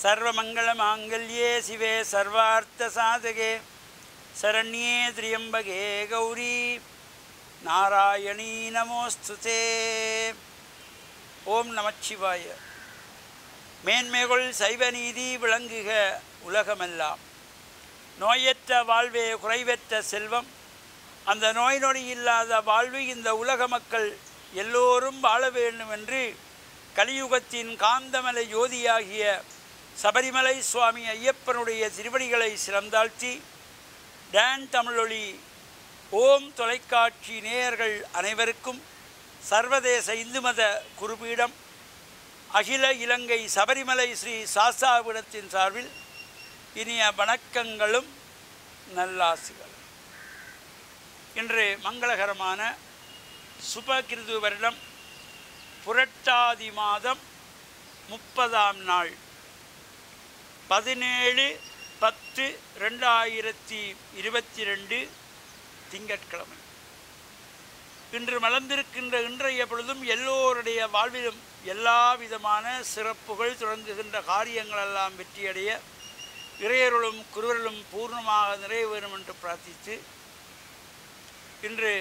सर्वमङ्गलमाङ्गल्ये शिवे सर्वार्थसाधके शरण्ये त्र्यम्बके गौरी நாராயணீ நமோஸ்துதே ஓம் நமச்சிவாய மேன்மைகள் சைவ நீதி விளங்குக உலகமெல்லாம் நோயற்ற வாழ்வே குறைவற்ற செல்வம் அந்த நோய் நொடி இல்லாத வாழ்வு இந்த உலக மக்கள் எல்லோரும் வாழ வேண்டும் என்று கலியுகத்தின் காந்தமலை ஜோதியாகிய சபரிமலை சுவாமி ஐயப்பனுடைய திருவடிகளை சிறந்தாழ்த்தி டான் தமிழொலி ஓம் தொலைக்காட்சி நேயர்கள் அனைவருக்கும் சர்வதேச இந்து மத குருபீடம் அகில இலங்கை சபரிமலை ஸ்ரீ சாஸ்தாபீடத்தின் சார்பில் இனிய வணக்கங்களும் நல்லாசிகளும் இன்று மங்களகரமான சுபகிருது வருடம் புரட்டாதி மாதம் முப்பதாம் நாள் பதினேழு பத்து ரெண்டாயிரத்தி இருபத்தி ரெண்டு திங்கட்கிழமை இன்று மலர்ந்திருக்கின்ற இன்றைய பொழுதும் எல்லோருடைய வாழ்விலும் எல்லா விதமான சிறப்புகள் தொடங்குகின்ற காரியங்களெல்லாம் வெற்றியடைய இறையருளும் குருவருளும் பூர்ணமாக நிறைவேறும் என்று பிரார்த்தித்து இன்று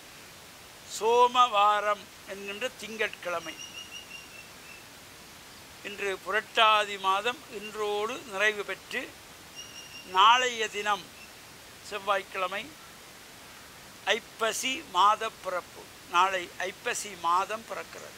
சோமவாரம் என்கின்ற திங்கட்கிழமை இன்று புரட்டாதி மாதம் இன்றோடு நிறைவு பெற்று நாளைய தினம் செவ்வாய்க்கிழமை ஐப்பசி மாத பிறப்பு நாளை ஐப்பசி மாதம் பிறக்கிறது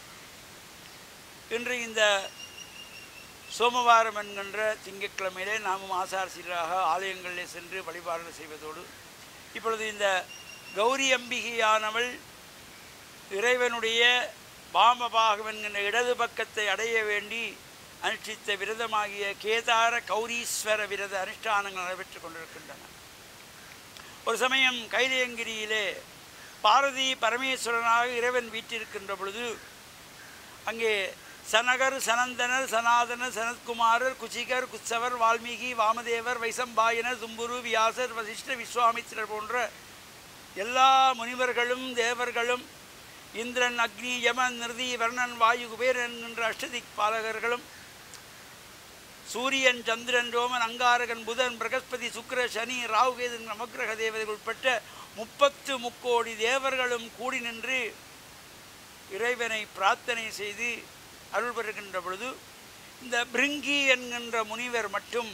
இன்று இந்த சோமவாரம் என்கின்ற திங்கட்கிழமையிலே நாமும் ஆசாரசீராக ஆலயங்களிலே சென்று வழிபாடு செய்வதோடு இப்பொழுது இந்த கௌரி அம்பிகையானவள் இறைவனுடைய வாமபாகம் என்கின்ற இடது பக்கத்தை அடைய வேண்டி அனுஷ்டித்த விரதமாகிய கேதார கௌரீஸ்வர விரத அனுஷ்டானங்கள் நடைபெற்று கொண்டிருக்கின்றன ஒரு சமயம் கைலையங்கிரியிலே பாரதி பரமேஸ்வரனாக இறைவன் வீற்றிருக்கின்ற பொழுது அங்கே சனகர் சனந்தனர் சனாதனர் சனத்குமாரர் குச்சிகர் குச்சவர் வால்மீகி வாமதேவர் வைசம்பாயனர் தும்புரு வியாசர் வசிஷ்ட விஸ்வாமித்திரர் போன்ற எல்லா முனிவர்களும் தேவர்களும் இந்திரன் அக்னி யமன் நிருதி வர்ணன் வாயு குபேரன் என்கின்ற அஷ்டதிக் பாலகர்களும் சூரியன் சந்திரன் ரோமன் அங்காரகன் புதன் பிரகஸ்பதி சுக்கிர சனி ராகுகேதன் நவக்கிரக தேவதைகள் உட்பட்ட முப்பத்து முக்கோடி தேவர்களும் கூடி நின்று இறைவனை பிரார்த்தனை செய்து அருள் பெறுகின்ற பொழுது இந்த பிரிங்கி என்கின்ற முனிவர் மட்டும்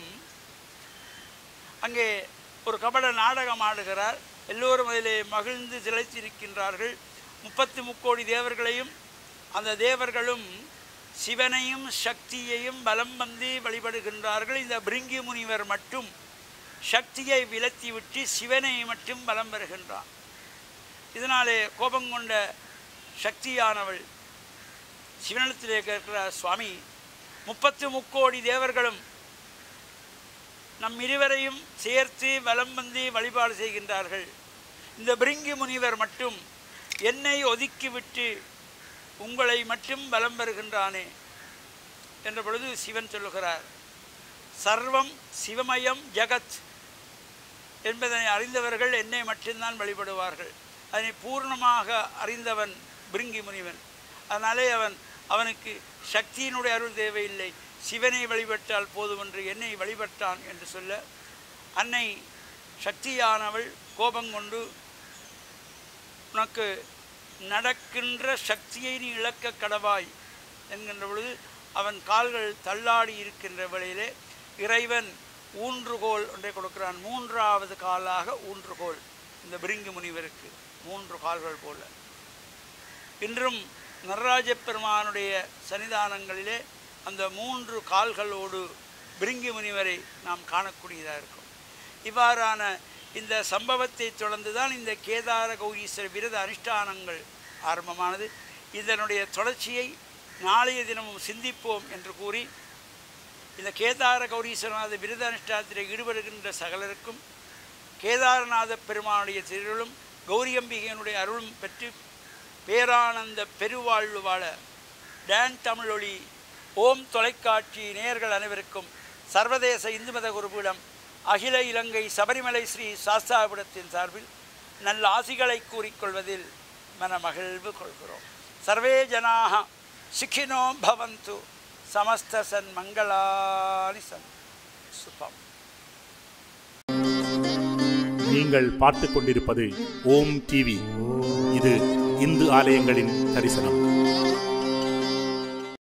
அங்கே ஒரு கபட நாடகம் ஆடுகிறார் எல்லோரும் அதிலே மகிழ்ந்து திளைத்திருக்கின்றார்கள் முப்பத்து முக்கோடி தேவர்களையும் அந்த தேவர்களும் சிவனையும் சக்தியையும் பலம் வந்து வழிபடுகின்றார்கள் இந்த பிரிங்கி முனிவர் மட்டும் சக்தியை விலத்திவிட்டு சிவனை மட்டும் பலம் பெறுகின்றான் இதனாலே கோபம் கொண்ட சக்தியானவள் சிவனிடத்திலே கேட்கிறார் சுவாமி முப்பத்து முக்கோடி தேவர்களும் நம் இருவரையும் சேர்த்து வலம் வந்து வழிபாடு செய்கின்றார்கள் இந்த பிரிங்கி முனிவர் மட்டும் என்னை ஒதுக்கிவிட்டு உங்களை மட்டும் பலம் பெறுகின்றானே என்ற பொழுது சிவன் சொல்லுகிறார் சர்வம் சிவமயம் ஜகத் என்பதனை அறிந்தவர்கள் என்னை மட்டும்தான் வழிபடுவார்கள் அதனை பூர்ணமாக அறிந்தவன் பிரிங்கி முனிவன் அதனாலே அவன் அவனுக்கு சக்தியினுடைய அருள் தேவையில்லை சிவனை வழிபட்டால் போதும் என்று என்னை வழிபட்டான் என்று சொல்ல அன்னை சக்தியானவள் கோபம் கொண்டு உனக்கு நடக்கின்ற சக்தியை நீ இழக்க கடவாய் என்கின்ற பொழுது அவன் கால்கள் தள்ளாடி இருக்கின்ற வேளையிலே இறைவன் ஊன்றுகோல் ஒன்றை கொடுக்கிறான் மூன்றாவது காலாக ஊன்றுகோல் இந்த பிரிங்கு முனிவருக்கு மூன்று கால்கள் போல இன்றும் நடராஜ பெருமானுடைய சன்னிதானங்களிலே அந்த மூன்று கால்களோடு பிரிங்கி முனிவரை நாம் காணக்கூடியதாக இருக்கும் இவ்வாறான இந்த சம்பவத்தை தொடர்ந்து தான் இந்த கேதார கௌரீஸ்வர விரத அனுஷ்டானங்கள் ஆரம்பமானது இதனுடைய தொடர்ச்சியை நாளைய தினமும் சிந்திப்போம் என்று கூறி இந்த கேதார கௌரீஸ்வரநாத விரத அனுஷ்டானத்தில் ஈடுபடுகின்ற சகலருக்கும் கேதாரநாத பெருமானுடைய திருளும் கௌரியம்பிகையினுடைய அருளும் பெற்று பேரானந்த பெருவாழ்வு வாழ டான் தமிழொலி ஓம் தொலைக்காட்சி நேயர்கள் அனைவருக்கும் சர்வதேச இந்து மத குருபீடம் அகில இலங்கை சபரிமலை ஸ்ரீ சாஸ்தாபுரத்தின் சார்பில் நல்ல ஆசிகளை கூறிக்கொள்வதில் மனமகிழ்வு கொள்கிறோம் சர்வே ஜனாக சுகினோ பவந்து சமஸ்த சன் மங்களானி சன் சுபம் நீங்கள் பார்த்து கொண்டிருப்பது ஓம் டிவி இது இந்து ஆலயங்களின் தரிசனம்